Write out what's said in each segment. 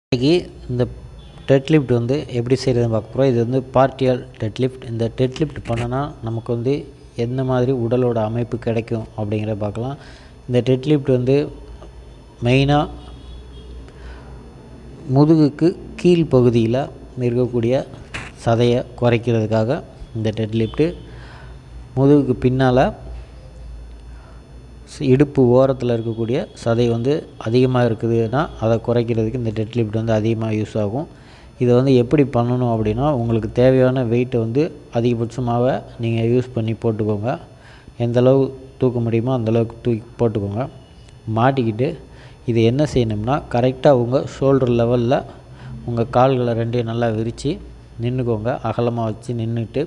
இன்றைக்கி இந்த dead lift வந்து எப்படி செய்கிறதுன்னு பார்க்க போகிறோம் இது வந்து பார்ட்டியல் டெட் லிஃப்ட் இந்த டெட் லிஃப்ட் பண்ணோன்னா நமக்கு வந்து எந்த மாதிரி உடலோட அமைப்பு கிடைக்கும் அப்படிங்கிறத பார்க்கலாம் இந்த டெட் லிஃப்ட் வந்து மெயினாக முதுகுக்கு கீழ் பகுதியில் இருக்கக்கூடிய சதையை குறைக்கிறதுக்காக இந்த டெட் லிஃப்ட்டு முதுகுக்கு பின்னால் இடுப்பு ஓரத்தில் இருக்கக்கூடிய சதை வந்து அதிகமாக இருக்குதுன்னா அதை குறைக்கிறதுக்கு இந்த டெட் லிஃப்ட் வந்து அதிகமாக யூஸ் ஆகும் இதை வந்து எப்படி பண்ணணும் அப்படின்னா உங்களுக்கு தேவையான வெயிட்டை வந்து அதிகபட்சமாக நீங்கள் யூஸ் பண்ணி போட்டுக்கோங்க எந்தளவு தூக்க முடியுமோ அந்தளவுக்கு தூக்கி போட்டுக்கோங்க மாட்டிக்கிட்டு இது என்ன செய்யணும்னா கரெக்டாக உங்கள் ஷோல்டர் லெவலில் உங்கள் கால்களை ரெண்டையும் நல்லா விரித்து நின்றுக்கோங்க அகலமாக வச்சு நின்றுட்டு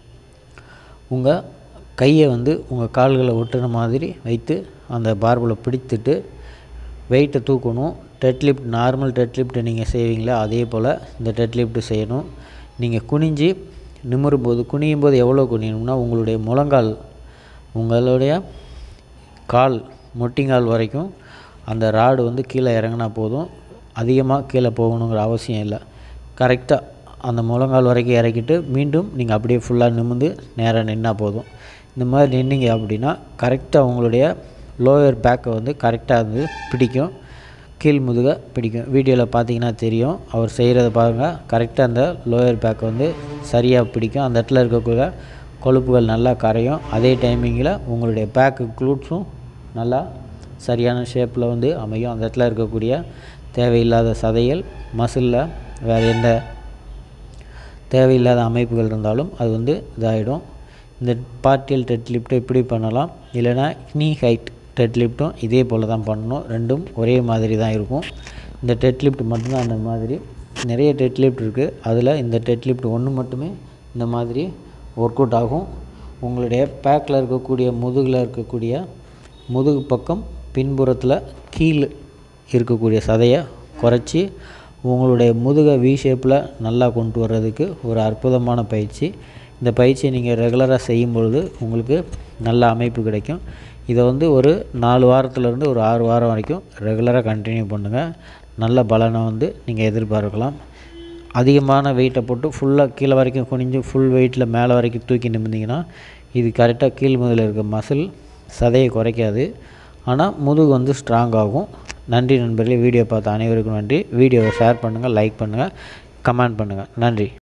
உங்கள் கையை வந்து உங்கள் கால்களை ஒட்டுற மாதிரி வைத்து அந்த பார்பில் பிடித்துட்டு வெயிட்டை தூக்கணும் deadlift normal deadlift நீங்கள் செய்வீங்களே அதே போல் இந்த டெட் லிஃப்ட் செய்யணும் நீங்கள் குனிஞ்சு நிமிரும் போது குனியும் போது எவ்வளோ குனியணும்னா உங்களுடைய முழங்கால் உங்களுடைய கால் முட்டிங்கால் வரைக்கும் அந்த ராடு வந்து கீழே இறங்குனா போதும் அதிகமாக கீழே போகணுங்கிற அவசியம் இல்லை கரெக்டாக அந்த முழங்கால் வரைக்கும் இறக்கிட்டு மீண்டும் நீங்கள் அப்படியே ஃபுல்லாக நிமிர்ந்து நேராக நின்னால் போதும் இந்த மாதிரி நின்னீங்க அப்படின்னா கரெக்டாக உங்களுடைய லோயர் பேக்கை வந்து கரெக்டாக வந்து பிடிக்கும் கீழ் முதுகை பிடிக்கும் வீடியோவில் பார்த்தீங்கன்னா தெரியும் அவர் செய்கிறத பாருங்கள் கரெக்டாக அந்த லோயர் பேக்கை வந்து சரியாக பிடிக்கும் அந்த இடத்துல இருக்கக்கூடிய கொழுப்புகள் நல்லா கரையும் அதே டைமிங்கில் உங்களுடைய பேக்கு க்ளூட்ஸும் நல்லா சரியான ஷேப்பில் வந்து அமையும் அந்த இடத்துல இருக்கக்கூடிய தேவையில்லாத சதைகள் மசிலில் வேறு எந்த தேவையில்லாத அமைப்புகள் இருந்தாலும் அது வந்து இதாகிடும் இந்த பார்ட்டியல் டெட் லிஃப்ட்டை இப்படி பண்ணலாம் இல்லைனா knee ஹைட் டெட் லிஃப்ட்டும் இதே போல் தான் பண்ணணும் ரெண்டும் ஒரே மாதிரி தான் இருக்கும் இந்த டெட் லிஃப்ட் மட்டும்தான் அந்த மாதிரி நிறைய டெட் லிஃப்ட் இருக்குது அதில் இந்த டெட் லிஃப்ட் ஒன்று மட்டுமே இந்த மாதிரி ஒர்க் அவுட் ஆகும் உங்களுடைய பேக்கில் இருக்கக்கூடிய முதுகில் இருக்கக்கூடிய முதுகு பக்கம் பின்புறத்தில் கீழ் இருக்கக்கூடிய சதையை குறைச்சி உங்களுடைய முதுகை வி ஷேப்பில் நல்லா கொண்டு வர்றதுக்கு ஒரு அற்புதமான பயிற்சி இந்த பயிற்சியை நீங்கள் ரெகுலராக செய்யும் பொழுது உங்களுக்கு நல்ல அமைப்பு கிடைக்கும் இதை வந்து ஒரு நாலு வாரத்துலேருந்து ஒரு ஆறு வாரம் வரைக்கும் ரெகுலராக கண்டினியூ பண்ணுங்கள் நல்ல பலனை வந்து நீங்கள் எதிர்பார்க்கலாம் அதிகமான வெயிட்டை போட்டு ஃபுல்லாக கீழே வரைக்கும் குனிஞ்சு ஃபுல் வெயிட்டில் மேலே வரைக்கும் தூக்கி நிமிர்ந்திங்கன்னா இது கரெக்டாக கீழ் முதுகில் இருக்க மசில் சதையை குறைக்காது ஆனால் முதுகு வந்து ஸ்ட்ராங் ஆகும் நன்றி நண்பர்களே வீடியோ பார்த்த அனைவருக்கும் நன்றி வீடியோவை ஷேர் பண்ணுங்கள் லைக் பண்ணுங்கள் கமெண்ட் பண்ணுங்கள் நன்றி